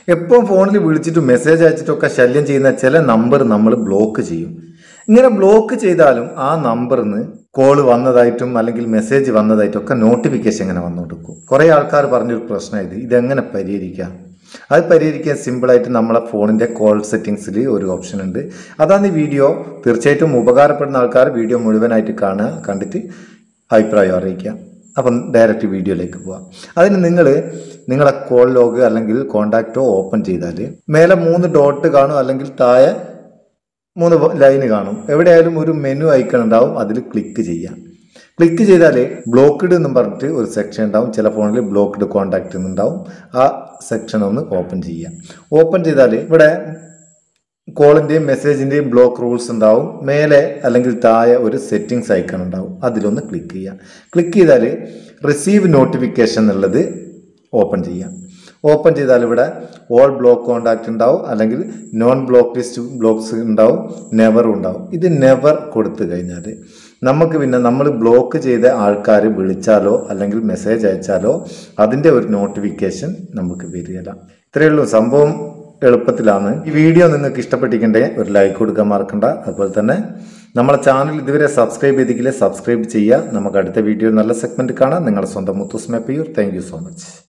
എപ്പോൾ ഫോണിൽ വിളിച്ചിട്ട് മെസ്സേജ് അയച്ചിട്ടൊക്കെ ശല്യം ചെയ്യുന്ന ചില നമ്പർ നമ്മൾ ബ്ലോക്ക് ചെയ്യും ഇങ്ങനെ ബ്ലോക്ക് ചെയ്താലും ആ നമ്പറിന് കോൾ വന്നതായിട്ടും അല്ലെങ്കിൽ മെസ്സേജ് വന്നതായിട്ടും ഒക്കെ നോട്ടിഫിക്കേഷൻ ഇങ്ങനെ വന്നുകൊടുക്കും കുറേ ആൾക്കാർ പറഞ്ഞൊരു പ്രശ്നം ഇത് ഇതെങ്ങനെ പരിഹരിക്കാം അത് പരിഹരിക്കാൻ സിമ്പിളായിട്ട് നമ്മളെ ഫോണിൻ്റെ കോൾ സെറ്റിങ്സിൽ ഒരു ഓപ്ഷൻ ഉണ്ട് അതാണ് ഈ വീഡിയോ തീർച്ചയായിട്ടും ഉപകാരപ്പെടുന്ന ആൾക്കാർ വീഡിയോ മുഴുവനായിട്ട് കാണുക കണ്ടിട്ട് അഭിപ്രായം അറിയിക്കുക അപ്പം ഡയറക്റ്റ് വീഡിയോയിലേക്ക് പോവാം അതിന് നിങ്ങൾ നിങ്ങളെ കോൾ ലോഗ് അല്ലെങ്കിൽ കോണ്ടാക്റ്റോ ഓപ്പൺ ചെയ്താൽ മേലെ മൂന്ന് ഡോട്ട് കാണും അല്ലെങ്കിൽ താഴെ മൂന്ന് ലൈന് കാണും എവിടെയായാലും ഒരു മെനു ഐക്കൺ ഉണ്ടാവും അതിൽ ക്ലിക്ക് ചെയ്യാം ക്ലിക്ക് ചെയ്താൽ ബ്ലോക്ക്ഡ് എന്നും പറഞ്ഞിട്ട് ഒരു സെക്ഷൻ ഉണ്ടാവും ചില ഫോണിൽ ബ്ലോക്ക്ഡ് കോണ്ടാക്ട് എന്നുണ്ടാവും ആ സെക്ഷൻ ഒന്ന് ഓപ്പൺ ചെയ്യാം ഓപ്പൺ ചെയ്താൽ ഇവിടെ കോളിൻ്റെയും മെസ്സേജിൻ്റെയും ബ്ലോക്ക് റൂൾസ് ഉണ്ടാവും മേലെ അല്ലെങ്കിൽ താഴെ ഒരു സെറ്റിംഗ്സ് ഐക്കൺ ഉണ്ടാവും അതിലൊന്ന് ക്ലിക്ക് ചെയ്യാം ക്ലിക്ക് ചെയ്താൽ റിസീവ് നോട്ടിഫിക്കേഷൻ എന്നുള്ളത് ഓപ്പൺ ചെയ്യാം ഓപ്പൺ ചെയ്താൽ ഇവിടെ ഓൾ ബ്ലോക്ക് കോണ്ടാക്ട് ഉണ്ടാവും അല്ലെങ്കിൽ നോൺ ബ്ലോക്ക് ലിസ്റ്റ് ബ്ലോക്ക്സ് ഉണ്ടാവും നെവറും ഉണ്ടാവും ഇത് നെവർ കൊടുത്തു കഴിഞ്ഞാൽ നമുക്ക് പിന്നെ നമ്മൾ ബ്ലോക്ക് ചെയ്ത ആൾക്കാർ വിളിച്ചാലോ അല്ലെങ്കിൽ മെസ്സേജ് അയച്ചാലോ അതിൻ്റെ ഒരു നോട്ടിഫിക്കേഷൻ നമുക്ക് വരികയില്ല ഇത്രയേ ഉള്ളൂ സംഭവം എളുപ്പത്തിലാണ് ഈ വീഡിയോ നിങ്ങൾക്ക് ഇഷ്ടപ്പെട്ടിട്ടുണ്ടെ ഒരു ലൈക്ക് കൊടുക്കാൻ മറക്കണ്ട അതുപോലെ തന്നെ നമ്മളെ ചാനൽ ഇതുവരെ സബ്സ്ക്രൈബ് ചെയ്തിട്ടില്ലേ സബ്സ്ക്രൈബ് ചെയ്യുക നമുക്ക് അടുത്ത വീഡിയോ നല്ല സെഗ്മെന്റ് കാണാം നിങ്ങളുടെ സ്വന്തം Muthus Meppayur thank you so much